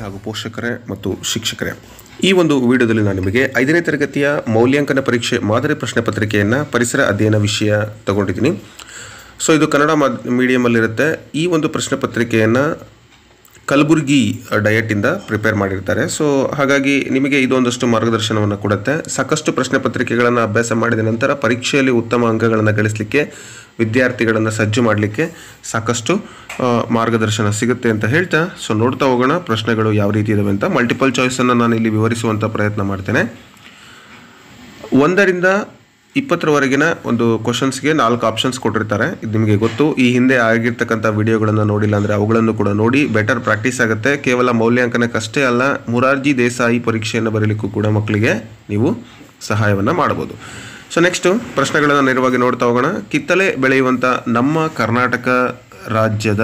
ಹಾಗೂ ಪೋಷಕರೇ ಮತ್ತು ಶಿಕ್ಷಕರೇ ಈ ಒಂದು ವಿಡಿಯೋದಲ್ಲಿ ನಾನು ನಿಮಗೆ ಐದನೇ ತರಗತಿಯ ಮೌಲ್ಯಾಂಕನ ಪರೀಕ್ಷೆ ಮಾದರಿ ಪ್ರಶ್ನೆ ಪತ್ರಿಕೆಯನ್ನು ಪರಿಸರ ಅಧ್ಯಯನ ವಿಷಯ ತಗೊಂಡಿದ್ದೀನಿ ಸೊ ಇದು ಕನ್ನಡ ಮಾದ್ ಮೀಡಿಯಮಲ್ಲಿರುತ್ತೆ ಈ ಒಂದು ಪ್ರಶ್ನೆ ಪತ್ರಿಕೆಯನ್ನು ಕಲಬುರಗಿ ಡಯಟಿಂದ ಪ್ರಿಪೇರ್ ಮಾಡಿರ್ತಾರೆ ಸೊ ಹಾಗಾಗಿ ನಿಮಗೆ ಇದೊಂದಷ್ಟು ಮಾರ್ಗದರ್ಶನವನ್ನು ಕೊಡುತ್ತೆ ಸಾಕಷ್ಟು ಪ್ರಶ್ನೆ ಪತ್ರಿಕೆಗಳನ್ನು ಅಭ್ಯಾಸ ಮಾಡಿದ ನಂತರ ಪರೀಕ್ಷೆಯಲ್ಲಿ ಉತ್ತಮ ಅಂಕಗಳನ್ನು ಗಳಿಸಲಿಕ್ಕೆ ವಿದ್ಯಾರ್ಥಿಗಳನ್ನು ಸಜ್ಜು ಮಾಡಲಿಕ್ಕೆ ಸಾಕಷ್ಟು ಆ, ಮಾರ್ಗದರ್ಶನ ಸಿಗುತ್ತೆ ಅಂತ ಹೇಳ್ತಾ ಸೊ ನೋಡ್ತಾ ಹೋಗೋಣ ಪ್ರಶ್ನೆಗಳು ಯಾವ ರೀತಿ ಇದಾವೆ ಅಂತ ಮಲ್ಟಿಪಲ್ ಚಾಯ್ಸನ್ನು ನಾನು ಇಲ್ಲಿ ವಿವರಿಸುವಂಥ ಪ್ರಯತ್ನ ಮಾಡ್ತೇನೆ ಒಂದರಿಂದ ಇಪ್ಪತ್ತರವರೆಗಿನ ಒಂದು ಕ್ವಶನ್ಸ್ಗೆ ನಾಲ್ಕು ಆಪ್ಷನ್ಸ್ ಕೊಟ್ಟಿರ್ತಾರೆ ಇದು ನಿಮಗೆ ಗೊತ್ತು ಈ ಹಿಂದೆ ಆಗಿರ್ತಕ್ಕಂಥ ವಿಡಿಯೋಗಳನ್ನು ನೋಡಿಲ್ಲ ಅಂದರೆ ಅವುಗಳನ್ನು ಕೂಡ ನೋಡಿ ಬೆಟರ್ ಪ್ರಾಕ್ಟೀಸ್ ಆಗುತ್ತೆ ಕೇವಲ ಮೌಲ್ಯಾಂಕನಕ್ಕಷ್ಟೇ ಅಲ್ಲ ಮುರಾರ್ಜಿ ದೇಸಾಯಿ ಪರೀಕ್ಷೆಯನ್ನು ಬರೀಲಿಕ್ಕೂ ಕೂಡ ಮಕ್ಕಳಿಗೆ ನೀವು ಸಹಾಯವನ್ನು ಮಾಡ್ಬೋದು ಸೊ ನೆಕ್ಸ್ಟು ಪ್ರಶ್ನೆಗಳನ್ನು ನೇರವಾಗಿ ನೋಡ್ತಾ ಹೋಗೋಣ ಕಿತ್ತಳೆ ಬೆಳೆಯುವಂಥ ನಮ್ಮ ಕರ್ನಾಟಕ ರಾಜ್ಯದ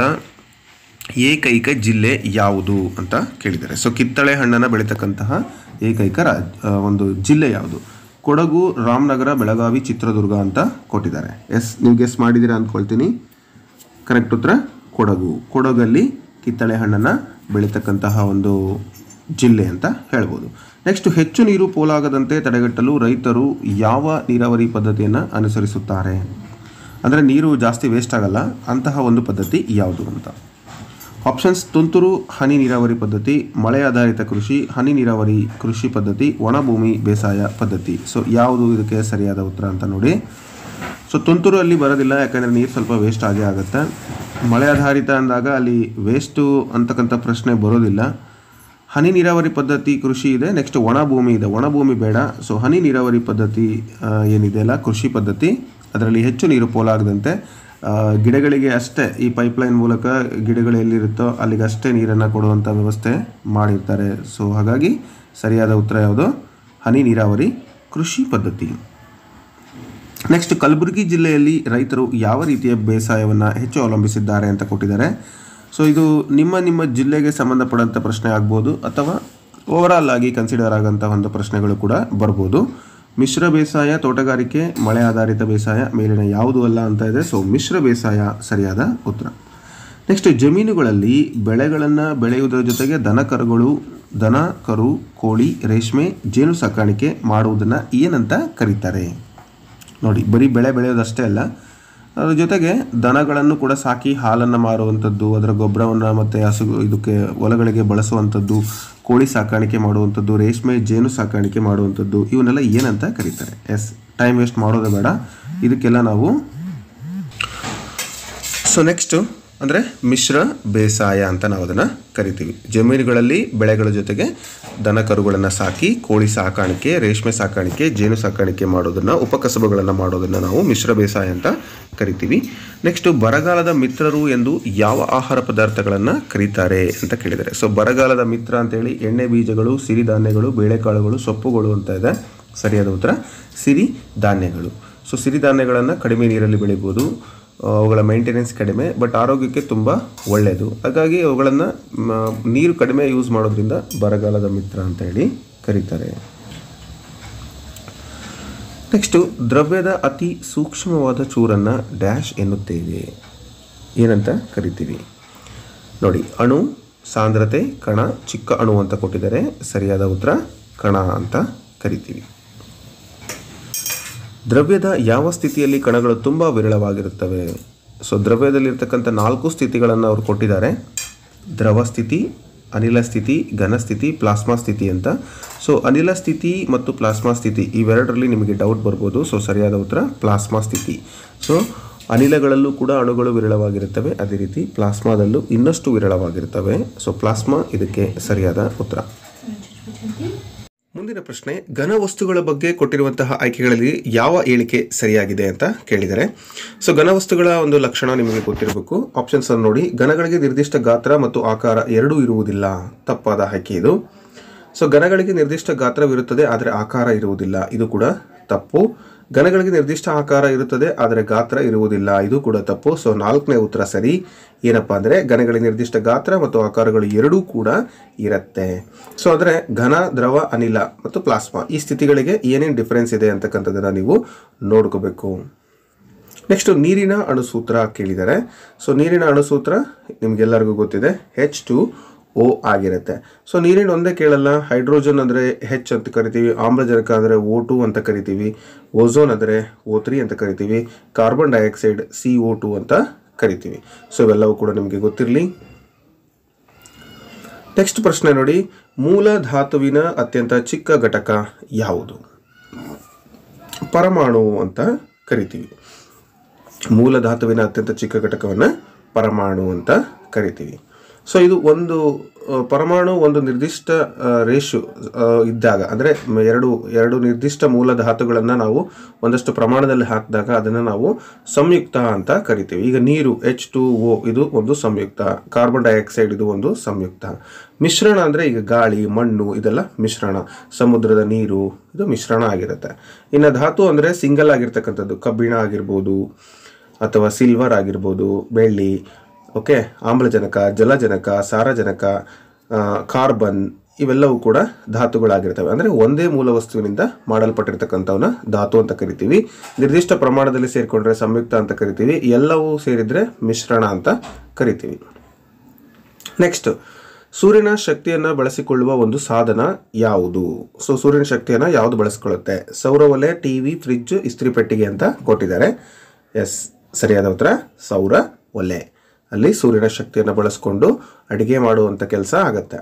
ಏಕೈಕ ಜಿಲ್ಲೆ ಯಾವುದು ಅಂತ ಕೇಳಿದ್ದಾರೆ ಸೊ ಕಿತ್ತಳೆ ಹಣ್ಣನ್ನು ಬೆಳೀತಕ್ಕಂತಹ ಏಕೈಕ ರಾಜ್ ಆ, ಒಂದು ಜಿಲ್ಲೆ ಯಾವುದು ಕೊಡಗು ರಾಮನಗರ ಬೆಳಗಾವಿ ಚಿತ್ರದುರ್ಗ ಅಂತ ಕೊಟ್ಟಿದ್ದಾರೆ ಎಸ್ ನೀವು ಗೆಸ್ ಮಾಡಿದ್ದೀರಾ ಅಂದ್ಕೊಳ್ತೀನಿ ಕರೆಕ್ಟ್ ಉತ್ತರ ಕೊಡಗು ಕೊಡಗಲ್ಲಿ ಕಿತ್ತಳೆ ಹಣ್ಣನ್ನು ಬೆಳೀತಕ್ಕಂತಹ ಒಂದು ಜಿಲ್ಲೆ ಅಂತ ಹೇಳ್ಬೋದು ನೆಕ್ಸ್ಟ್ ಹೆಚ್ಚು ನೀರು ಪೋಲಾಗದಂತೆ ತಡೆಗಟ್ಟಲು ರೈತರು ಯಾವ ನೀರಾವರಿ ಪದ್ಧತಿಯನ್ನು ಅನುಸರಿಸುತ್ತಾರೆ ಅಂದರೆ ನೀರು ಜಾಸ್ತಿ ವೇಸ್ಟ್ ಆಗಲ್ಲ ಅಂತಹ ಒಂದು ಪದ್ಧತಿ ಯಾವುದು ಅಂತ ಆಪ್ಷನ್ಸ್ ತುಂತುರು ಹನಿ ನೀರಾವರಿ ಪದ್ಧತಿ ಮಳೆ ಆಧಾರಿತ ಕೃಷಿ ಹನಿ ನೀರಾವರಿ ಕೃಷಿ ಪದ್ಧತಿ ಒಣಭೂಮಿ ಬೇಸಾಯ ಪದ್ಧತಿ ಸೊ ಯಾವುದು ಇದಕ್ಕೆ ಸರಿಯಾದ ಉತ್ತರ ಅಂತ ನೋಡಿ ಸೊ ತುಂತುರು ಅಲ್ಲಿ ಬರೋದಿಲ್ಲ ಯಾಕಂದರೆ ನೀರು ಸ್ವಲ್ಪ ವೇಸ್ಟ್ ಆಗೇ ಆಗುತ್ತೆ ಮಳೆ ಆಧಾರಿತ ಅಂದಾಗ ಅಲ್ಲಿ ವೇಸ್ಟು ಅಂತಕ್ಕಂಥ ಪ್ರಶ್ನೆ ಬರೋದಿಲ್ಲ ಹನಿ ನೀರಾವರಿ ಪದ್ಧತಿ ಕೃಷಿ ಇದೆ ನೆಕ್ಸ್ಟ್ ಒಣ ಭೂಮಿ ಇದೆ ಒಣ ಭೂಮಿ ಬೇಡ ಸೊ ಹನಿ ನೀರಾವರಿ ಪದ್ಧತಿ ಆ, ಏನಿದೆ ಅಲ್ಲ ಕೃಷಿ ಪದ್ಧತಿ ಅದರಲ್ಲಿ ಹೆಚ್ಚು ನೀರು ಪೋಲಾಗದಂತೆ ಆ, ಗಿಡಗಳಿಗೆ ಅಷ್ಟೇ ಈ ಪೈಪ್ಲೈನ್ ಮೂಲಕ ಗಿಡಗಳು ಎಲ್ಲಿರುತ್ತೋ ಅಲ್ಲಿಗೆ ಅಷ್ಟೇ ನೀರನ್ನು ಕೊಡುವಂಥ ವ್ಯವಸ್ಥೆ ಮಾಡಿರ್ತಾರೆ ಸೊ ಹಾಗಾಗಿ ಸರಿಯಾದ ಉತ್ತರ ಯಾವುದು ಹನಿ ನೀರಾವರಿ ಕೃಷಿ ಪದ್ಧತಿ ನೆಕ್ಸ್ಟ್ ಕಲಬುರಗಿ ಜಿಲ್ಲೆಯಲ್ಲಿ ರೈತರು ಯಾವ ರೀತಿಯ ಬೇಸಾಯವನ್ನು ಹೆಚ್ಚು ಅವಲಂಬಿಸಿದ್ದಾರೆ ಅಂತ ಕೊಟ್ಟಿದ್ದಾರೆ ಸೊ ಇದು ನಿಮ್ಮ ನಿಮ್ಮ ಜಿಲ್ಲೆಗೆ ಸಂಬಂಧಪಟ್ಟಂಥ ಪ್ರಶ್ನೆ ಆಗ್ಬೋದು ಅಥವಾ ಓವರಾಲ್ ಆಗಿ ಕನ್ಸಿಡರ್ ಆಗೋಂಥ ಒಂದು ಪ್ರಶ್ನೆಗಳು ಕೂಡ ಬರ್ಬೋದು ಮಿಶ್ರ ಬೇಸಾಯ ತೋಟಗಾರಿಕೆ ಮಳೆ ಆಧಾರಿತ ಬೇಸಾಯ ಮೇಲಿನ ಯಾವುದು ಅಲ್ಲ ಅಂತ ಇದೆ ಸೊ ಮಿಶ್ರ ಬೇಸಾಯ ಸರಿಯಾದ ಉತ್ತರ ನೆಕ್ಸ್ಟ್ ಜಮೀನುಗಳಲ್ಲಿ ಬೆಳೆಗಳನ್ನು ಬೆಳೆಯುವುದರ ಜೊತೆಗೆ ದನ ಕರುಗಳು ದನ ಕರು ಕೋಳಿ ರೇಷ್ಮೆ ಜೇನು ಸಾಕಾಣಿಕೆ ಮಾಡುವುದನ್ನು ಏನಂತ ಕರೀತಾರೆ ನೋಡಿ ಬರೀ ಬೆಳೆ ಬೆಳೆಯೋದಷ್ಟೇ ಅಲ್ಲ ಅದ್ರ ಜೊತೆಗೆ ದನಗಳನ್ನು ಕೂಡ ಸಾಕಿ ಹಾಲನ್ನು ಮಾರುವಂಥದ್ದು ಅದರ ಗೊಬ್ಬರವನ್ನು ಮತ್ತು ಹಸು ಇದಕ್ಕೆ ಹೊಲಗಳಿಗೆ ಬಳಸುವಂಥದ್ದು ಕೋಳಿ ಸಾಕಾಣಿಕೆ ಮಾಡುವಂಥದ್ದು ರೇಷ್ಮೆ ಜೇನು ಸಾಕಾಣಿಕೆ ಮಾಡುವಂಥದ್ದು ಇವನ್ನೆಲ್ಲ ಏನಂತ ಕರೀತಾರೆ ಎಸ್ ಟೈಮ್ ವೇಸ್ಟ್ ಮಾಡೋದೇ ಬೇಡ ಇದಕ್ಕೆಲ್ಲ ನಾವು ಸೊ ನೆಕ್ಸ್ಟು ಅಂದರೆ ಮಿಶ್ರ ಬೇಸಾಯ ಅಂತ ನಾವು ಅದನ್ನು ಕರಿತೀವಿ ಜಮೀನುಗಳಲ್ಲಿ ಬೆಳೆಗಳ ಜೊತೆಗೆ ದನ ಕರುಗಳನ್ನು ಸಾಕಿ ಕೋಳಿ ಸಾಕಾಣಿಕೆ ರೇಷ್ಮೆ ಸಾಕಾಣಿಕೆ ಜೇನು ಸಾಕಾಣಿಕೆ ಮಾಡೋದನ್ನು ಉಪಕಸಬುಗಳನ್ನು ಮಾಡೋದನ್ನು ನಾವು ಮಿಶ್ರ ಬೇಸಾಯ ಅಂತ ಕರಿತೀವಿ ನೆಕ್ಸ್ಟು ಬರಗಾಲದ ಮಿತ್ರರು ಎಂದು ಯಾವ ಆಹಾರ ಪದಾರ್ಥಗಳನ್ನು ಕರೀತಾರೆ ಅಂತ ಕೇಳಿದ್ದಾರೆ ಸೊ ಬರಗಾಲದ ಮಿತ್ರ ಅಂತೇಳಿ ಎಣ್ಣೆ ಬೀಜಗಳು ಸಿರಿಧಾನ್ಯಗಳು ಬೇಳೆಕಾಳುಗಳು ಸೊಪ್ಪುಗಳು ಅಂತ ಇದೆ ಸರಿಯಾದ ಉತ್ತರ ಸಿರಿ ಧಾನ್ಯಗಳು ಸೊ ಸಿರಿಧಾನ್ಯಗಳನ್ನು ಕಡಿಮೆ ನೀರಲ್ಲಿ ಬೆಳಿಬೋದು ಆ, ಅವುಗಳ ಮೇಂಟೆನೆನ್ಸ್ ಕಡಿಮೆ ಬಟ್ ಆರೋಗ್ಯಕ್ಕೆ ತುಂಬ ಒಳ್ಳೆಯದು ಹಾಗಾಗಿ ಅವುಗಳನ್ನು ನೀರು ಕಡಿಮೆ ಯೂಸ್ ಮಾಡೋದ್ರಿಂದ ಬರಗಾಲದ ಮಿತ್ರ ಅಂತ ಹೇಳಿ ಕರೀತಾರೆ ನೆಕ್ಸ್ಟು ದ್ರವ್ಯದ ಅತಿ ಸೂಕ್ಷ್ಮವಾದ ಚೂರನ್ನು ಡ್ಯಾಶ್ ಎನ್ನುತ್ತೇವೆ ಏನಂತ ಕರಿತೀವಿ ನೋಡಿ ಅಣು ಸಾಂದ್ರತೆ ಕಣ ಚಿಕ್ಕ ಅಣು ಅಂತ ಕೊಟ್ಟಿದ್ದಾರೆ ಸರಿಯಾದ ಉತ್ತರ ಕಣ ಅಂತ ಕರಿತೀವಿ ದ್ರವ್ಯದ ಯಾವ ಸ್ಥಿತಿಯಲ್ಲಿ ಕಣಗಳು ತುಂಬ ವಿರಳವಾಗಿರುತ್ತವೆ ಸೊ ದ್ರವ್ಯದಲ್ಲಿರ್ತಕ್ಕಂಥ ನಾಲ್ಕು ಸ್ಥಿತಿಗಳನ್ನು ಅವರು ಕೊಟ್ಟಿದ್ದಾರೆ ದ್ರವ ಸ್ಥಿತಿ ಅನಿಲ ಸ್ಥಿತಿ ಘನ ಸ್ಥಿತಿ ಪ್ಲಾಸ್ಮಾ ಸ್ಥಿತಿ ಅಂತ ಸೊ ಅನಿಲ ಸ್ಥಿತಿ ಮತ್ತು ಪ್ಲಾಸ್ಮಾ ಸ್ಥಿತಿ ಇವೆರಡರಲ್ಲಿ ನಿಮಗೆ ಡೌಟ್ ಬರ್ಬೋದು ಸೊ ಸರಿಯಾದ ಉತ್ತರ ಪ್ಲಾಸ್ಮಾ ಸ್ಥಿತಿ ಸೊ ಅನಿಲಗಳಲ್ಲೂ ಕೂಡ ಅಣುಗಳು ವಿರಳವಾಗಿರುತ್ತವೆ ಅದೇ ರೀತಿ ಪ್ಲಾಸ್ಮಾದಲ್ಲೂ ಇನ್ನಷ್ಟು ವಿರಳವಾಗಿರುತ್ತವೆ ಸೊ ಪ್ಲಾಸ್ಮಾ ಇದಕ್ಕೆ ಸರಿಯಾದ ಉತ್ತರ ಮುಂದಿನ ಪ್ರಶ್ನೆ ಘನ ವಸ್ತುಗಳ ಬಗ್ಗೆ ಕೊಟ್ಟಿರುವಂತಹ ಆಯ್ಕೆಗಳಲ್ಲಿ ಯಾವ ಹೇಳಿಕೆ ಸರಿಯಾಗಿದೆ ಅಂತ ಕೇಳಿದ್ದಾರೆ ಸೊ ಘನ ವಸ್ತುಗಳ ಒಂದು ಲಕ್ಷಣ ನಿಮಗೆ ಗೊತ್ತಿರಬೇಕು ಆಪ್ಷನ್ಸ್ ಅನ್ನು ನೋಡಿ ಘನಗಳಿಗೆ ನಿರ್ದಿಷ್ಟ ಗಾತ್ರ ಮತ್ತು ಆಕಾರ ಎರಡೂ ಇರುವುದಿಲ್ಲ ತಪ್ಪಾದ ಆಯ್ಕೆ ಇದು ಸೊ ಘನಗಳಿಗೆ ನಿರ್ದಿಷ್ಟ ಗಾತ್ರವಿರುತ್ತದೆ ಆದರೆ ಆಕಾರ ಇರುವುದಿಲ್ಲ ಇದು ಕೂಡ ತಪ್ಪು ಘನಗಳಿಗೆ ನಿರ್ದಿಷ್ಟ ಆಕಾರ ಇರುತ್ತದೆ ಆದರೆ ಗಾತ್ರ ಇರುವುದಿಲ್ಲ ಇದು ಕೂಡ ತಪ್ಪು ಸೊ ನಾಲ್ಕನೇ ಉತ್ತರ ಸರಿ ಏನಪ್ಪ ಅಂದರೆ ಘನಗಳಿಗೆ ನಿರ್ದಿಷ್ಟ ಗಾತ್ರ ಮತ್ತು ಆಕಾರಗಳು ಎರಡೂ ಕೂಡ ಇರುತ್ತೆ ಸೊ ಅಂದರೆ ಘನ ದ್ರವ ಅನಿಲ ಮತ್ತು ಪ್ಲಾಸ್ಮಾ ಈ ಸ್ಥಿತಿಗಳಿಗೆ ಏನೇನು ಡಿಫರೆನ್ಸ್ ಇದೆ ಅಂತಕ್ಕಂಥದ್ದನ್ನು ನೀವು ನೋಡ್ಕೋಬೇಕು ನೆಕ್ಸ್ಟ್ ನೀರಿನ ಅಣುಸೂತ್ರ ಕೇಳಿದ್ದಾರೆ ಸೊ ನೀರಿನ ಅಣುಸೂತ್ರ ನಿಮಗೆಲ್ಲರಿಗೂ ಗೊತ್ತಿದೆ ಹೆಚ್ ಟು ಓ ಆಗಿರುತ್ತೆ ಸೊ ನೀರಿನ ಒಂದೇ ಕೇಳಲ್ಲ ಹೈಡ್ರೋಜನ್ ಅಂದರೆ ಹೆಚ್ ಅಂತ ಕರಿತೀವಿ ಆಮ್ಲಜನಕ ಅಂದರೆ ಓ ಟು ಅಂತ ಕರಿತೀವಿ ಓಝೋನ್ ಅಂದರೆ ಓ ತ್ರೀ ಅಂತ ಕರಿತೀವಿ carbon dioxide C O two ಅಂತ ಕರಿತೀವಿ ಸೊ ಇವೆಲ್ಲವೂ ಕೂಡ ನಿಮಗೆ ಗೊತ್ತಿರಲಿ ನೆಕ್ಸ್ಟ್ ಪ್ರಶ್ನೆ ನೋಡಿ ಮೂಲ ಧಾತುವಿನ ಅತ್ಯಂತ ಚಿಕ್ಕ ಘಟಕ ಯಾವುದು ಪರಮಾಣು ಅಂತ ಕರಿತೀವಿ ಮೂಲ ಧಾತುವಿನ ಅತ್ಯಂತ ಚಿಕ್ಕ ಘಟಕವನ್ನು ಪರಮಾಣು ಅಂತ ಕರಿತೀವಿ ಸೊ ಇದು ಒಂದು ಆ, ಪರಮಾಣು ಒಂದು ನಿರ್ದಿಷ್ಟ ರೇಷು ಇದ್ದಾಗ ಅಂದರೆ ಎರಡು ಎರಡು ನಿರ್ದಿಷ್ಟ ಮೂಲ ಧಾತುಗಳನ್ನು ನಾವು ಒಂದಷ್ಟು ಪ್ರಮಾಣದಲ್ಲಿ ಹಾಕಿದಾಗ ಅದನ್ನು ನಾವು ಸಂಯುಕ್ತ ಅಂತ ಕರಿತೀವಿ ಈಗ ನೀರು ಎಚ್ ಟು ಓ ಇದು ಒಂದು ಸಂಯುಕ್ತ ಕಾರ್ಬನ್ ಡೈಆಕ್ಸೈಡ್ ಇದು ಒಂದು ಸಂಯುಕ್ತ ಮಿಶ್ರಣ ಅಂದರೆ ಈಗ ಗಾಳಿ ಮಣ್ಣು ಇದೆಲ್ಲ ಮಿಶ್ರಣ ಸಮುದ್ರದ ನೀರು ಇದು ಮಿಶ್ರಣ ಆಗಿರುತ್ತೆ ಇನ್ನು ಧಾತು ಅಂದರೆ ಸಿಂಗಲ್ ಆಗಿರ್ತಕ್ಕಂಥದ್ದು ಕಬ್ಬಿಣ ಆಗಿರ್ಬೋದು ಅಥವಾ ಸಿಲ್ವರ್ ಆಗಿರ್ಬೋದು ಬೆಳ್ಳಿ ಓಕೆ ಆಮ್ಲಜನಕ ಜಲಜನಕ ಸಾರಜನಕ ಆ, ಕಾರ್ಬನ್ ಇವೆಲ್ಲವೂ ಕೂಡ ಧಾತುಗಳಾಗಿರ್ತವೆ ಅಂದರೆ ಒಂದೇ ಮೂಲ ವಸ್ತುವಿನಿಂದ ಮಾಡಲ್ಪಟ್ಟಿರ್ತಕ್ಕಂಥವನ್ನ ಧಾತು ಅಂತ ಕರಿತೀವಿ ನಿರ್ದಿಷ್ಟ ಪ್ರಮಾಣದಲ್ಲಿ ಸೇರಿಕೊಂಡ್ರೆ ಸಂಯುಕ್ತ ಅಂತ ಕರಿತೀವಿ ಎಲ್ಲವೂ ಸೇರಿದ್ರೆ ಮಿಶ್ರಣ ಅಂತ ಕರಿತೀವಿ ನೆಕ್ಸ್ಟ್ ಸೂರ್ಯನ ಶಕ್ತಿಯನ್ನು ಬಳಸಿಕೊಳ್ಳುವ ಒಂದು ಸಾಧನ ಯಾವುದು ಸೊ ಸೂರ್ಯನ ಶಕ್ತಿಯನ್ನು ಯಾವುದು ಬಳಸಿಕೊಳ್ಳುತ್ತೆ ಸೌರವಲೆ ಟಿ ವಿ ಫ್ರಿಡ್ಜ್ ಇಸ್ತ್ರಿ ಪೆಟ್ಟಿಗೆ ಅಂತ ಕೊಟ್ಟಿದ್ದಾರೆ ಎಸ್ ಸರಿಯಾದ ಉತ್ತರ ಸೌರ ಒಲೆ ಅಲ್ಲಿ ಸೂರ್ಯನ ಶಕ್ತಿಯನ್ನು ಬಳಸಿಕೊಂಡು ಅಡಿಗೆ ಮಾಡುವಂಥ ಕೆಲಸ ಆಗತ್ತೆ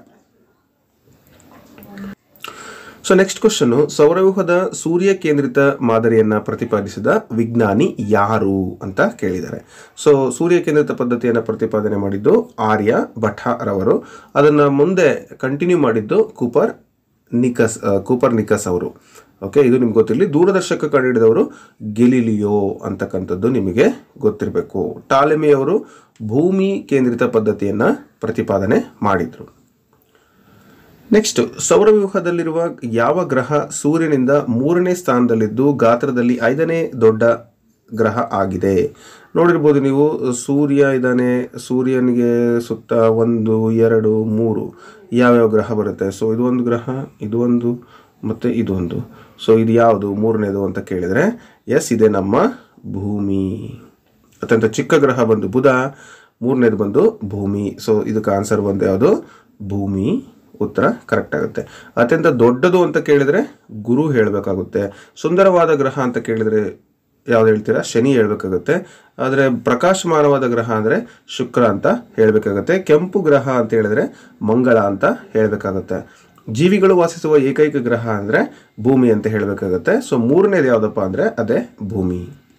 ಸೊ ನೆಕ್ಸ್ಟ್ ಕ್ವಶನ್ ಸೌರವ್ಯೂಹದ ಸೂರ್ಯ ಕೇಂದ್ರಿತ ಮಾದರಿಯನ್ನ ಪ್ರತಿಪಾದಿಸಿದ ವಿಜ್ಞಾನಿ ಯಾರು ಅಂತ ಕೇಳಿದ್ದಾರೆ ಸೊ ಸೂರ್ಯ ಕೇಂದ್ರಿತ ಪದ್ಧತಿಯನ್ನು ಪ್ರತಿಪಾದನೆ ಮಾಡಿದ್ದು ಆರ್ಯ ಭಟ ರವರು ಅದನ್ನ ಮುಂದೆ ಕಂಟಿನ್ಯೂ ಮಾಡಿದ್ದು ಕೂಪರ್ ನಿಕಸ್ ಆ, ಕೂಪರ್ ನಿಕಸ್ ಅವರು ಓಕೆ ಇದು ನಿಮ್ಗೆ ಗೊತ್ತಿರಲಿ ದೂರದರ್ಶಕ ಕಂಡುಹಿಡಿದವರು ಗೆಲಿಲಿಯೋ ಅಂತಕ್ಕಂಥದ್ದು ನಿಮಗೆ ಗೊತ್ತಿರಬೇಕು ಟಾಲೆಮಿ ಅವರು ಭೂಮಿ ಕೇಂದ್ರಿತ ಪದ್ಧತಿಯನ್ನ ಪ್ರತಿಪಾದನೆ ಮಾಡಿದ್ರು ನೆಕ್ಸ್ಟ್ ಸೌರವ್ಯೂಹದಲ್ಲಿರುವ ಯಾವ ಗ್ರಹ ಸೂರ್ಯನಿಂದ ಮೂರನೇ ಸ್ಥಾನದಲ್ಲಿದ್ದು ಗಾತ್ರದಲ್ಲಿ ಐದನೇ ದೊಡ್ಡ ಗ್ರಹ ಆಗಿದೆ ನೋಡಿರ್ಬೋದು ನೀವು ಸೂರ್ಯ ಇದ್ದಾನೆ ಸೂರ್ಯನಿಗೆ ಸುತ್ತ ಒಂದು ಎರಡು ಮೂರು ಯಾವ್ಯಾವ ಗ್ರಹ ಬರುತ್ತೆ ಸೊ ಇದು ಒಂದು ಗ್ರಹ ಇದು ಒಂದು ಮತ್ತು ಇದು ಒಂದು ಸೊ ಇದು ಯಾವುದು ಮೂರನೇದು ಅಂತ ಕೇಳಿದರೆ ಎಸ್ ಇದೆ ನಮ್ಮ ಭೂಮಿ ಅತ್ಯಂತ ಚಿಕ್ಕ ಗ್ರಹ ಬಂದು ಬುಧ ಮೂರನೇದು ಬಂದು ಭೂಮಿ ಸೊ ಇದಕ್ಕೆ ಆನ್ಸರ್ ಬಂದು ಯಾವುದು ಭೂಮಿ ಉತ್ತರ ಕರೆಕ್ಟ್ ಆಗುತ್ತೆ ಅತ್ಯಂತ ದೊಡ್ಡದು ಅಂತ ಕೇಳಿದ್ರೆ ಗುರು ಹೇಳಬೇಕಾಗುತ್ತೆ ಸುಂದರವಾದ ಗ್ರಹ ಅಂತ ಕೇಳಿದ್ರೆ ಯಾವ್ದು ಹೇಳ್ತೀರಾ ಶನಿ ಹೇಳ್ಬೇಕಾಗುತ್ತೆ ಆದರೆ ಪ್ರಕಾಶಮಾನವಾದ ಗ್ರಹ ಅಂದರೆ ಶುಕ್ರ ಅಂತ ಹೇಳಬೇಕಾಗುತ್ತೆ ಕೆಂಪು ಗ್ರಹ ಅಂತ ಹೇಳಿದ್ರೆ ಮಂಗಳ ಅಂತ ಹೇಳಬೇಕಾಗುತ್ತೆ ಜೀವಿಗಳು ವಾಸಿಸುವ ಏಕೈಕ ಗ್ರಹ ಅಂದರೆ ಭೂಮಿ ಅಂತ ಹೇಳಬೇಕಾಗುತ್ತೆ ಸೊ ಮೂರನೇದು ಯಾವುದಪ್ಪ ಅಂದರೆ ಅದೇ ಭೂಮಿ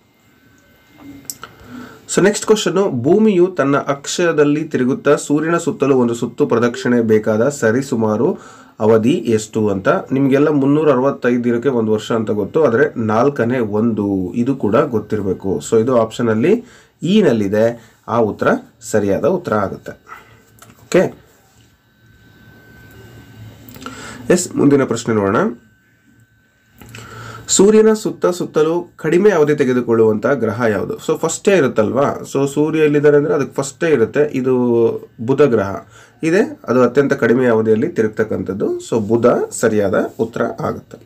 ಸೊ ನೆಕ್ಸ್ಟ್ ಕ್ವಶನ್ ಭೂಮಿಯು ತನ್ನ ಅಕ್ಷದಲ್ಲಿ ತಿರುಗುತ್ತಾ ಸೂರ್ಯನ ಸುತ್ತಲೂ ಒಂದು ಸುತ್ತು ಪ್ರದಕ್ಷಿಣೆ ಬೇಕಾದ ಸರಿಸುಮಾರು ಅವಧಿ ಎಷ್ಟು ಅಂತ ನಿಮಗೆಲ್ಲ ಮುನ್ನೂರ ಅರವತ್ತೈದು ದಿನಕ್ಕೆ ಒಂದು ವರ್ಷ ಅಂತ ಗೊತ್ತು ಆದರೆ ನಾಲ್ಕನೇ ಒಂದು ಇದು ಕೂಡ ಗೊತ್ತಿರಬೇಕು ಸೊ ಇದು ಆಪ್ಷನಲ್ಲಿ ಈ ನಲ್ಲಿದೆ ಆ ಉತ್ತರ ಸರಿಯಾದ ಉತ್ತರ ಆಗುತ್ತೆ ಓಕೆ ಎಸ್ ಮುಂದಿನ ಪ್ರಶ್ನೆ ನೋಡೋಣ ಸೂರ್ಯನ ಸುತ್ತ ಸುತ್ತಲೂ ಕಡಿಮೆ ಅವಧಿ ತೆಗೆದುಕೊಳ್ಳುವಂಥ ಗ್ರಹ ಯಾವುದು ಸೊ ಫಸ್ಟೇ ಇರುತ್ತಲ್ವಾ ಸೊ ಸೂರ್ಯ ಎಲ್ಲಿದ್ದಾರೆ ಅಂದರೆ ಅದಕ್ಕೆ ಫಸ್ಟೇ ಇರುತ್ತೆ ಇದು ಬುಧ ಗ್ರಹ ಇದೆ ಅದು ಅತ್ಯಂತ ಕಡಿಮೆ ಅವಧಿಯಲ್ಲಿ ತಿರುಗ್ತಕ್ಕಂಥದ್ದು ಸೊ ಬುಧ ಸರಿಯಾದ ಉತ್ತರ ಆಗುತ್ತೆ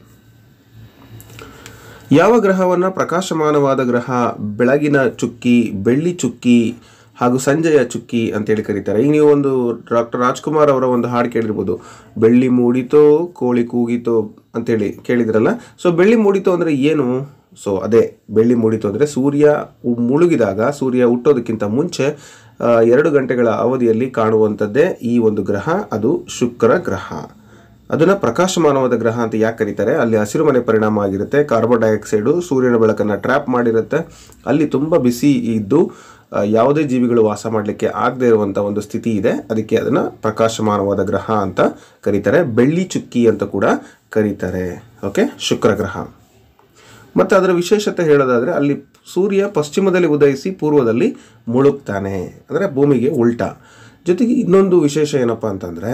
ಯಾವ ಗ್ರಹವನ್ನು ಪ್ರಕಾಶಮಾನವಾದ ಗ್ರಹ ಬೆಳಗಿನ ಚುಕ್ಕಿ ಬೆಳ್ಳಿ ಚುಕ್ಕಿ ಹಾಗೂ ಸಂಜೆಯ ಚುಕ್ಕಿ ಅಂತೇಳಿ ಕರೀತಾರೆ ಈಗ ನೀವು ಒಂದು ಡಾಕ್ಟರ್ ರಾಜ್ಕುಮಾರ್ ಅವರ ಒಂದು ಹಾಡು ಕೇಳಿರ್ಬೋದು ಬೆಳ್ಳಿ ಮೂಡಿತೋ ಕೋಳಿ ಕೂಗಿತೋ ಅಂತೇಳಿ ಕೇಳಿದ್ರಲ್ಲ ಸೊ ಬೆಳ್ಳಿ ಮೂಡಿತೋ ಅಂದರೆ ಏನು ಸೊ ಅದೇ ಬೆಳ್ಳಿ ಮೂಡಿತು ಅಂದರೆ ಸೂರ್ಯ ಉ- ಮುಳುಗಿದಾಗ ಸೂರ್ಯ ಹುಟ್ಟೋದಕ್ಕಿಂತ ಮುಂಚೆ ಆ, ಎರಡು ಗಂಟೆಗಳ ಅವಧಿಯಲ್ಲಿ ಕಾಣುವಂಥದ್ದೇ ಈ ಒಂದು ಗ್ರಹ ಅದು ಶುಕ್ರ ಗ್ರಹ ಅದನ್ನು ಪ್ರಕಾಶಮಾನವಾದ ಗ್ರಹ ಅಂತ ಯಾಕೆ ಕರೀತಾರೆ ಅಲ್ಲಿ ಹಸಿರುಮನೆ ಪರಿಣಾಮ ಆಗಿರುತ್ತೆ ಕಾರ್ಬನ್ ಡೈಆಕ್ಸೈಡು ಸೂರ್ಯನ ಬೆಳಕನ್ನು ಟ್ರ್ಯಾಪ್ ಮಾಡಿರುತ್ತೆ ಅಲ್ಲಿ ತುಂಬ ಬಿಸಿ ಇದ್ದು ಆ, ಯಾವುದೇ ಜೀವಿಗಳು ವಾಸ ಮಾಡಲಿಕ್ಕೆ ಆಗದೆ ಇರುವಂಥ ಒಂದು ಸ್ಥಿತಿ ಇದೆ ಅದಕ್ಕೆ ಅದನ್ನು ಪ್ರಕಾಶಮಾನವಾದ ಗ್ರಹ ಅಂತ ಕರೀತಾರೆ ಬೆಳ್ಳಿ ಚುಕ್ಕಿ ಅಂತ ಕೂಡ ಕರೀತಾರೆ ಓಕೆ ಶುಕ್ರ ಗ್ರಹ ಮತ್ತು ಅದರ ವಿಶೇಷತೆ ಹೇಳೋದಾದರೆ ಅಲ್ಲಿ ಸೂರ್ಯ ಪಶ್ಚಿಮದಲ್ಲಿ ಉದಯಿಸಿ ಪೂರ್ವದಲ್ಲಿ ಮುಳುಗ್ತಾನೆ ಅಂದರೆ ಭೂಮಿಗೆ ಉಲ್ಟಾ ಜೊತೆಗೆ ಇನ್ನೊಂದು ವಿಶೇಷ ಏನಪ್ಪ ಅಂತಂದರೆ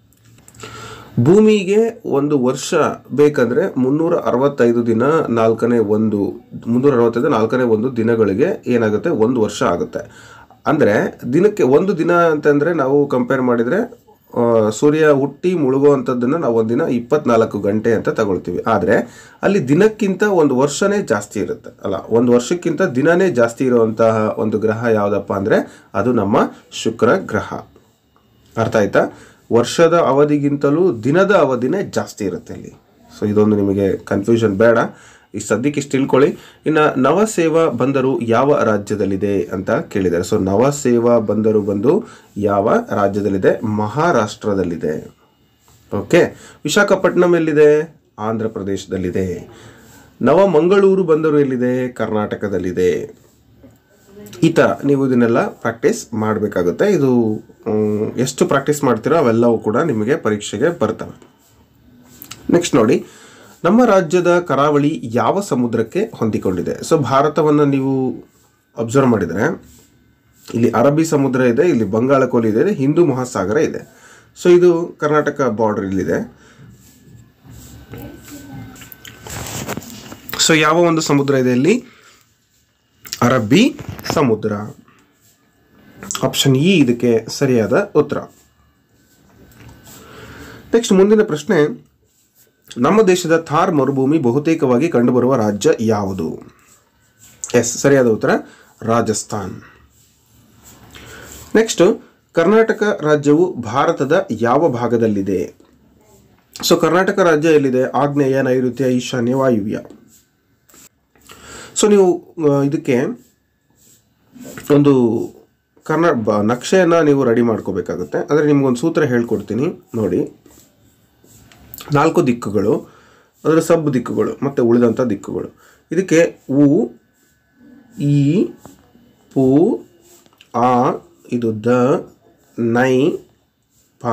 ಭೂಮಿಗೆ ಒಂದು ವರ್ಷ ಬೇಕಂದ್ರೆ ಮುನ್ನೂರ ಅರವತ್ತೈದು ದಿನ ನಾಲ್ಕನೇ ಒಂದು ಮುನ್ನೂರ ಅರವತ್ತೈದು ನಾಲ್ಕನೇ ಒಂದು ದಿನಗಳಿಗೆ ಏನಾಗುತ್ತೆ ಒಂದು ವರ್ಷ ಆಗುತ್ತೆ ಅಂದರೆ ದಿನಕ್ಕೆ ಒಂದು ದಿನ ಅಂತಂದರೆ ನಾವು ಕಂಪೇರ್ ಮಾಡಿದರೆ ಆ, ಸೂರ್ಯ ಹುಟ್ಟಿ ಮುಳುಗುವಂಥದ್ದನ್ನು ನಾವು ಒಂದಿನ ಇಪ್ಪತ್ನಾಲ್ಕು ಗಂಟೆ ಅಂತ ತಗೊಳ್ತೀವಿ ಆದರೆ ಅಲ್ಲಿ ದಿನಕ್ಕಿಂತ ಒಂದು ವರ್ಷನೇ ಜಾಸ್ತಿ ಇರುತ್ತೆ ಅಲ್ಲ ಒಂದು ವರ್ಷಕ್ಕಿಂತ ದಿನನೇ ಜಾಸ್ತಿ ಇರುವಂತಹ ಒಂದು ಗ್ರಹ ಯಾವುದಪ್ಪ ಅಂದರೆ ಅದು ನಮ್ಮ ಶುಕ್ರ ಗ್ರಹ ಅರ್ಥ ಆಯ್ತಾ ವರ್ಷದ ಅವಧಿಗಿಂತಲೂ ದಿನದ ಅವಧಿನೇ ಜಾಸ್ತಿ ಇರುತ್ತೆ ಇಲ್ಲಿ ಸೊ ಇದೊಂದು ನಿಮಗೆ ಕನ್ಫ್ಯೂಷನ್ ಬೇಡ ಈ ಸದ್ಯಕ್ಕೆ ಇಷ್ಟು ತಿಳ್ಕೊಳ್ಳಿ ಇನ್ನು ನವಸೇವಾ ಬಂದರು ಯಾವ ರಾಜ್ಯದಲ್ಲಿದೆ ಅಂತ ಕೇಳಿದ್ದಾರೆ ಸೊ ನವಸೇವಾ ಬಂದರು ಬಂದು ಯಾವ ರಾಜ್ಯದಲ್ಲಿದೆ ಮಹಾರಾಷ್ಟ್ರದಲ್ಲಿದೆ ಓಕೆ ವಿಶಾಖಪಟ್ಟಣಂ ಎಲ್ಲಿದೆ ಆಂಧ್ರ ಪ್ರದೇಶದಲ್ಲಿದೆ ನವಮಂಗಳೂರು ಬಂದರು ಎಲ್ಲಿದೆ ಕರ್ನಾಟಕದಲ್ಲಿದೆ ಈ ಥರ ನೀವು ಇದನ್ನೆಲ್ಲ ಪ್ರಾಕ್ಟೀಸ್ ಮಾಡಬೇಕಾಗುತ್ತೆ ಇದು ಮ್, ಎಷ್ಟು ಪ್ರಾಕ್ಟೀಸ್ ಮಾಡ್ತೀರೋ ಅವೆಲ್ಲವೂ ಕೂಡ ನಿಮಗೆ ಪರೀಕ್ಷೆಗೆ ಬರ್ತವೆ ನೆಕ್ಸ್ಟ್ ನೋಡಿ ನಮ್ಮ ರಾಜ್ಯದ ಕರಾವಳಿ ಯಾವ ಸಮುದ್ರಕ್ಕೆ ಹೊಂದಿಕೊಂಡಿದೆ ಸೊ ಭಾರತವನ್ನು ನೀವು ಅಬ್ಸರ್ವ್ ಮಾಡಿದರೆ ಇಲ್ಲಿ ಅರಬ್ಬಿ ಸಮುದ್ರ ಇದೆ ಇಲ್ಲಿ ಬಂಗಾಳ ಕೊಲ್ಲಿ ಇದೆ ಹಿಂದೂ ಮಹಾಸಾಗರ ಇದೆ ಸೊ ಇದು ಕರ್ನಾಟಕ ಬಾರ್ಡರ್ ಇಲ್ಲಿದೆ ಸೊ ಯಾವ ಒಂದು ಸಮುದ್ರ ಇದೆ ಇಲ್ಲಿ ಅರಬ್ಬಿ ಸಮುದ್ರ ಆಪ್ಷನ್ ಇ ಇದಕ್ಕೆ ಸರಿಯಾದ ಉತ್ತರ ನೆಕ್ಸ್ಟ್ ಮುಂದಿನ ಪ್ರಶ್ನೆ ನಮ್ಮ ದೇಶದ ಥಾರ್ ಮರುಭೂಮಿ ಬಹುತೇಕವಾಗಿ ಕಂಡುಬರುವ ರಾಜ್ಯ ಯಾವುದು ಎಸ್ ಸರಿಯಾದ ಉತ್ತರ ರಾಜಸ್ಥಾನ್ ನೆಕ್ಸ್ಟ್ ಕರ್ನಾಟಕ ರಾಜ್ಯವು ಭಾರತದ ಯಾವ ಭಾಗದಲ್ಲಿದೆ ಸೊ ಕರ್ನಾಟಕ ರಾಜ್ಯ ಎಲ್ಲಿದೆ ಆಗ್ನೇಯ ನೈಋತ್ಯ ಈಶಾನ್ಯ ವಾಯುವ್ಯ ಸೊ ನೀವು ಆ, ಇದಕ್ಕೆ ಒಂದು ಕನ್ನಡ ಬ ನಕ್ಷೆಯನ್ನು ನೀವು ರೆಡಿ ಮಾಡ್ಕೋಬೇಕಾಗುತ್ತೆ ಅಂದರೆ ನಿಮ್ಗೊಂದು ಸೂತ್ರ ಹೇಳ್ಕೊಡ್ತೀನಿ ನೋಡಿ ನಾಲ್ಕು ದಿಕ್ಕುಗಳು ಅದರ ಸಬ್ ದಿಕ್ಕುಗಳು ಮತ್ತು ಉಳಿದಂಥ ದಿಕ್ಕುಗಳು ಇದಕ್ಕೆ ಉ ಈ ಪು ಆ ಇದು ದ ನೈ ಪ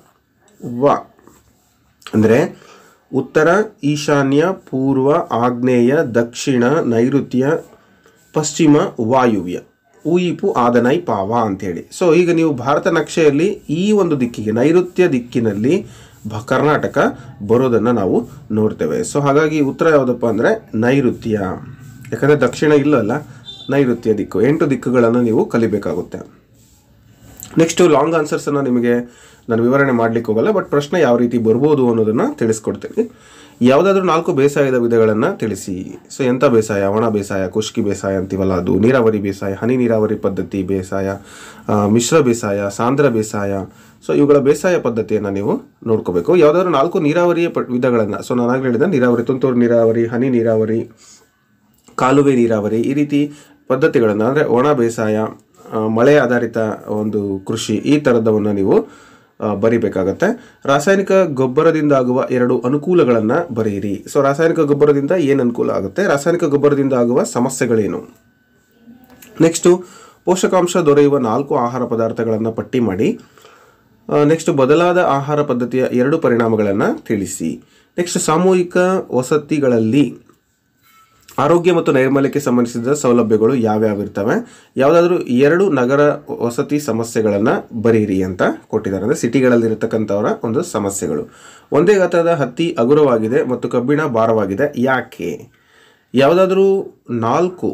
ವ ಅಂದರೆ ಉತ್ತರ ಈಶಾನ್ಯ ಪೂರ್ವ ಆಗ್ನೇಯ ದಕ್ಷಿಣ ನೈಋತ್ಯ ಪಶ್ಚಿಮ ವಾಯುವ್ಯ ಉಯಿಪು ಆದನೈ ಪಾವ ಅಂತೇಳಿ ಸೊ ಈಗ ನೀವು ಭಾರತ ನಕ್ಷೆಯಲ್ಲಿ ಈ ಒಂದು ದಿಕ್ಕಿಗೆ ನೈಋತ್ಯ ದಿಕ್ಕಿನಲ್ಲಿ ಭ ಕರ್ನಾಟಕ ಬರೋದನ್ನು ನಾವು ನೋಡ್ತೇವೆ ಸೊ ಹಾಗಾಗಿ ಉತ್ತರ ಯಾವುದಪ್ಪ ಅಂದರೆ ನೈಋತ್ಯ ಯಾಕಂದರೆ ದಕ್ಷಿಣ ಇಲ್ಲಲ್ಲ ನೈಋತ್ಯ ದಿಕ್ಕು ಎಂಟು ದಿಕ್ಕುಗಳನ್ನು ನೀವು ಕಲಿಬೇಕಾಗುತ್ತೆ ನೆಕ್ಸ್ಟ್ ಲಾಂಗ್ ಆನ್ಸರ್ಸನ್ನು ನಿಮಗೆ ನಾನು ವಿವರಣೆ ಮಾಡ್ಲಿಕ್ಕೆ ಹೋಗಲ್ಲ ಬಟ್ ಪ್ರಶ್ನೆ ಯಾವ ರೀತಿ ಬರ್ಬೋದು ಅನ್ನೋದನ್ನು ತಿಳಿಸ್ಕೊಡ್ತೀನಿ ಯಾವುದಾದ್ರೂ ನಾಲ್ಕು ಬೇಸಾಯದ ವಿಧಗಳನ್ನು ತಿಳಿಸಿ ಸೊ ಎಂಥ ಬೇಸಾಯ ಒಣ ಬೇಸಾಯ ಖುಷ್ಕಿ ಬೇಸಾಯ ಅಂತೀವಲ್ಲ ಅದು ನೀರಾವರಿ ಬೇಸಾಯ ಹನಿ ನೀರಾವರಿ ಪದ್ಧತಿ ಬೇಸಾಯ ಆ, ಮಿಶ್ರ ಬೇಸಾಯ ಸಾಂದ್ರ ಬೇಸಾಯ ಸೊ ಇವುಗಳ ಬೇಸಾಯ ಪದ್ಧತಿಯನ್ನು ನೀವು ನೋಡ್ಕೋಬೇಕು ಯಾವುದಾದ್ರೂ ನಾಲ್ಕು ನೀರಾವರಿಯ ಪ ವಿಧಗಳನ್ನು ಸೊ ನಾನು ಆಗಲೇ ಹೇಳಿದೆ ನೀರಾವರಿ ತುಂತುರು ನೀರಾವರಿ ಹನಿ ನೀರಾವರಿ ಕಾಲುವೆ ನೀರಾವರಿ ಈ ರೀತಿ ಪದ್ಧತಿಗಳನ್ನು ಅಂದರೆ ಒಣ ಬೇಸಾಯ ಆ, ಮಳೆ ಆಧಾರಿತ ಒಂದು ಕೃಷಿ ಈ ಥರದವನ್ನು ನೀವು ಆ, ಬರಿಬೇಕಾಗತ್ತೆ ರಾಸಾಯನಿಕ ಗೊಬ್ಬರದಿಂದ ಆಗುವ ಎರಡು ಅನುಕೂಲಗಳನ್ನು ಬರೆಯಿರಿ ಸೊ ರಾಸಾಯನಿಕ ಗೊಬ್ಬರದಿಂದ ಏನು ಅನುಕೂಲ ಆಗುತ್ತೆ ರಾಸಾಯನಿಕ ಗೊಬ್ಬರದಿಂದ ಆಗುವ ಸಮಸ್ಯೆಗಳೇನು ನೆಕ್ಸ್ಟು ಪೋಷಕಾಂಶ ದೊರೆಯುವ ನಾಲ್ಕು ಆಹಾರ ಪದಾರ್ಥಗಳನ್ನು ಪಟ್ಟಿ ಮಾಡಿ ನೆಕ್ಸ್ಟ್ ಬದಲಾದ ಆಹಾರ ಪದ್ಧತಿಯ ಎರಡು ಪರಿಣಾಮಗಳನ್ನು ತಿಳಿಸಿ ನೆಕ್ಸ್ಟ್ ಸಾಮೂಹಿಕ ವಸತಿಗಳಲ್ಲಿ ಆರೋಗ್ಯ ಮತ್ತು ನೈರ್ಮಲ್ಯಕ್ಕೆ ಸಂಬಂಧಿಸಿದ ಸೌಲಭ್ಯಗಳು ಯಾವ್ಯಾವ ಇರ್ತವೆ ಯಾವುದಾದ್ರೂ ಎರಡು ನಗರ ವಸತಿ ಸಮಸ್ಯೆಗಳನ್ನು ಬರೀರಿ ಅಂತ ಕೊಟ್ಟಿದ್ದಾರೆ ಅಂದರೆ ಸಿಟಿಗಳಲ್ಲಿರತಕ್ಕಂಥವರ ಒಂದು ಸಮಸ್ಯೆಗಳು ಒಂದೇ ಗಾತ್ರದ ಹತ್ತಿ ಹಗುರವಾಗಿದೆ ಮತ್ತು ಕಬ್ಬಿಣ ಭಾರವಾಗಿದೆ ಯಾಕೆ ಯಾವುದಾದ್ರೂ ನಾಲ್ಕು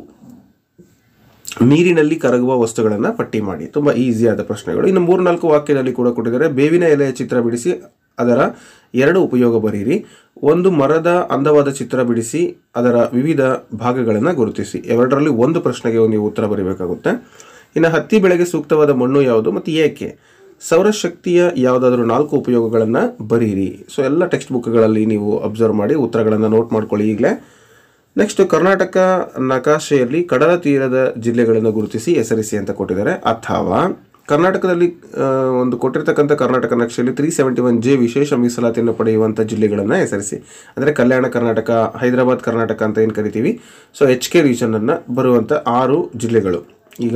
ನೀರಿನಲ್ಲಿ ಕರಗುವ ವಸ್ತುಗಳನ್ನು ಪಟ್ಟಿ ಮಾಡಿ ತುಂಬ ಈಸಿಯಾದ ಪ್ರಶ್ನೆಗಳು ಇನ್ನು ಮೂರ್ನಾಲ್ಕು ವಾಕ್ಯದಲ್ಲಿ ಕೂಡ ಕೊಟ್ಟಿದ್ದಾರೆ ಬೇವಿನ ಎಲೆಯ ಚಿತ್ರ ಬಿಡಿಸಿ ಅದರ ಎರಡು ಉಪಯೋಗ ಬರೀರಿ ಒಂದು ಮರದ ಅಂದವಾದ ಚಿತ್ರ ಬಿಡಿಸಿ ಅದರ ವಿವಿಧ ಭಾಗಗಳನ್ನು ಗುರುತಿಸಿ ಎರಡರಲ್ಲಿ ಒಂದು ಪ್ರಶ್ನೆಗೆ ನೀವು ಉತ್ತರ ಬರೀಬೇಕಾಗುತ್ತೆ ಇನ್ನು ಹತ್ತಿ ಬೆಳೆಗೆ ಸೂಕ್ತವಾದ ಮಣ್ಣು ಯಾವುದು ಮತ್ತು ಏಕೆ ಸೌರಶಕ್ತಿಯ ಯಾವುದಾದ್ರೂ ನಾಲ್ಕು ಉಪಯೋಗಗಳನ್ನು ಬರೀರಿ ಸೊ ಎಲ್ಲ ಟೆಕ್ಸ್ಟ್ ಬುಕ್ಗಳಲ್ಲಿ ನೀವು ಅಬ್ಸರ್ವ್ ಮಾಡಿ ಉತ್ತರಗಳನ್ನು ನೋಟ್ ಮಾಡ್ಕೊಳ್ಳಿ ಈಗಲೇ ನೆಕ್ಸ್ಟ್ ಕರ್ನಾಟಕ ನಕಾಶೆಯಲ್ಲಿ ಕಡಲ ತೀರದ ಜಿಲ್ಲೆಗಳನ್ನು ಗುರುತಿಸಿ ಹೆಸರಿಸಿ ಅಂತ ಕೊಟ್ಟಿದ್ದಾರೆ ಅಥವಾ ಕರ್ನಾಟಕದಲ್ಲಿ ಆ, ಒಂದು ಕೊಟ್ಟಿರ್ತಕ್ಕಂಥ ಕರ್ನಾಟಕ ನಕ್ಷೆಯಲ್ಲಿ ತ್ರೀ ಸೆವೆಂಟಿ ಒನ್ ಜೆ ವಿಶೇಷ ಮೀಸಲಾತಿಯನ್ನು ಪಡೆಯುವಂಥ ಜಿಲ್ಲೆಗಳನ್ನು ಹೆಸರಿಸಿ ಅಂದರೆ ಕಲ್ಯಾಣ ಕರ್ನಾಟಕ ಹೈದರಾಬಾದ್ ಕರ್ನಾಟಕ ಅಂತ ಏನು ಕರಿತೀವಿ ಸೊ ಎಚ್ ಕೆ ರೀಜನನ್ನು ಬರುವಂಥ ಆರು ಜಿಲ್ಲೆಗಳು ಈಗ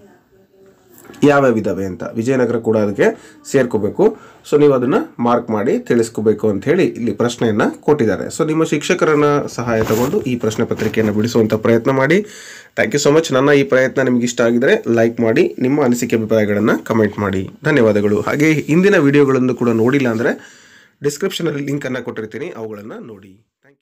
ಯಾವ್ಯಾವ ಇದಾವೆ ಅಂತ ವಿಜಯನಗರ ಕೂಡ ಅದಕ್ಕೆ ಸೇರ್ಕೋಬೇಕು ಸೊ ನೀವು ಅದನ್ನು ಮಾರ್ಕ್ ಮಾಡಿ ತಿಳಿಸ್ಕೋಬೇಕು ಅಂತ ಹೇಳಿ ಇಲ್ಲಿ ಪ್ರಶ್ನೆಯನ್ನು ಕೊಟ್ಟಿದ್ದಾರೆ ಸೊ ನಿಮ್ಮ ಶಿಕ್ಷಕರನ್ನ ಸಹಾಯ ತಗೊಂಡು ಈ ಪ್ರಶ್ನೆ ಪತ್ರಿಕೆಯನ್ನು ಬಿಡಿಸುವಂಥ ಪ್ರಯತ್ನ ಮಾಡಿ ಥ್ಯಾಂಕ್ ಯು ಸೊ ಮಚ್ ನನ್ನ ಈ ಪ್ರಯತ್ನ ನಿಮ್ಗೆ ಇಷ್ಟ ಆಗಿದ್ರೆ ಲೈಕ್ ಮಾಡಿ ನಿಮ್ಮ ಅನಿಸಿಕೆ ಅಭಿಪ್ರಾಯಗಳನ್ನು ಕಮೆಂಟ್ ಮಾಡಿ ಧನ್ಯವಾದಗಳು ಹಾಗೆ ಹಿಂದಿನ ವಿಡಿಯೋಗಳನ್ನು ಕೂಡ ನೋಡಿಲ್ಲ ಅಂದರೆ ಡಿಸ್ಕ್ರಿಪ್ಷನಲ್ಲಿ ಲಿಂಕನ್ನು ಕೊಟ್ಟಿರ್ತೀನಿ ಅವುಗಳನ್ನು ನೋಡಿ